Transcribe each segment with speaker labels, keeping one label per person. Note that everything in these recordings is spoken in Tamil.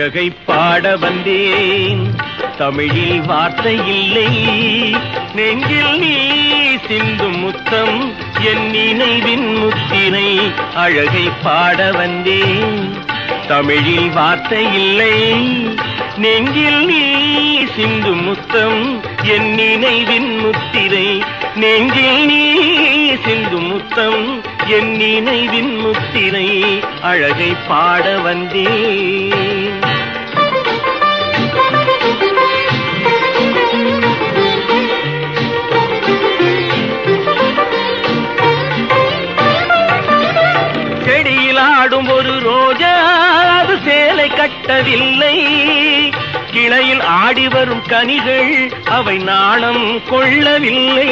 Speaker 1: அழகை பாட வந்தேன் தமிழில் வார்த்தை இல்லை நெஞ்சில் நீ சிந்தும் முத்தம் என் நினைவின் முத்திரை அழகை பாட வந்தேன் தமிழில் வார்த்தை இல்லை நெஞ்சில் நீ சிந்தும் முத்தம் என் நினைவின் முத்திரை நெஞ்சில் நீ சிந்தும் முத்தம் என் நினைவின் முத்திரை அழகை பாட வந்தேன் செடியில் ஆடும் ஒரு ரோஜா அது சேலை கட்டவில்லை கிளையில் ஆடி வரும் கனிகள் அவை நாணம் கொள்ளவில்லை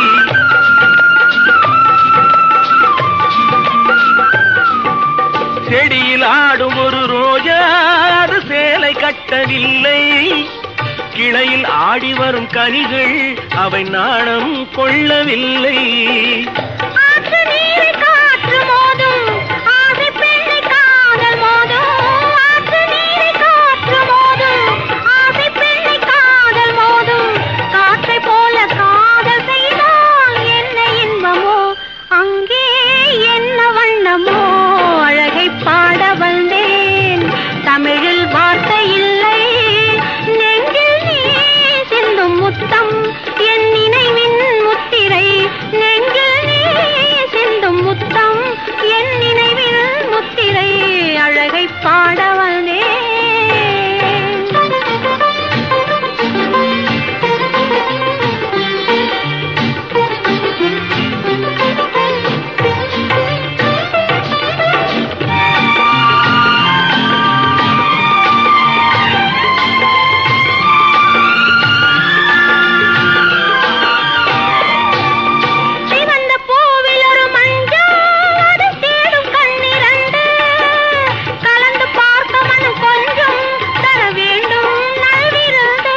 Speaker 1: செடியில் ஆடும் ஒரு ரோஜா அது சேலை கட்டவில்லை கிளையில் ஆடி வரும் கனிகள் அவை நாணம் கொள்ளவில்லை
Speaker 2: ஆற்று நீரை காற்று மோதும் ஆசை பெண்ணை காதல் மோதும் ஆற்று நீரை காற்று மோதும் ஆசை பெண்ணை காதல் மோதும் காற்றை போல காதல் செய்தால் என்ன இன்பமோ அங்கே என்ன வண்ணமோ அழகை பாட வந்தேன் தமிழில் வார்த்தை இல்லை நெஞ்சில் நீ சிந்தும் முத்தம் என் நினைவின் முத்திரை நெஞ்சில் நீ சிந்தும் முத்தம் என் நினைவின் முத்திரை அழகை பாட சிவந்த பூவில் ஒரு மஞ்சள் அது தேடும் கண்ணிரண்டு கலந்து பார்க்க மனம் கொஞ்சம் தர வேண்டும் நல்விருந்து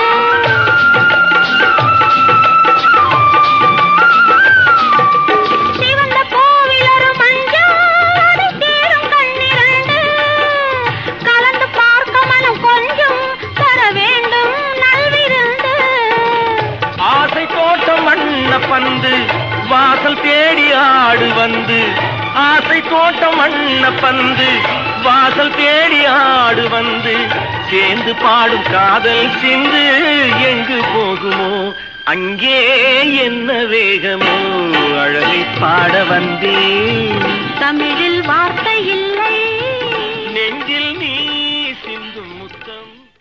Speaker 2: சிவந்த பூவில் ஒரு மஞ்சள் அது தேடும் கண்ணிரண்டு கலந்து பார்க்க மனம் கொஞ்சம் தர வேண்டும் நல்விருந்து
Speaker 1: ஆசை தோட்டம் வண்ண பந்து வாசல் தேடி ஆடு வந்து ஆசை தோட்டம் வண்ண பந்து வாசல் தேடி ஆடு வந்து சேர்ந்து பாடும் காதல் சிந்து எங்கு போகுமோ அங்கே என்ன வேகமோ அழகை பாட வந்தேன்
Speaker 2: தமிழில் வார்த்தை இல்லை
Speaker 1: நெஞ்சில் நீ சிந்தும் முத்தம்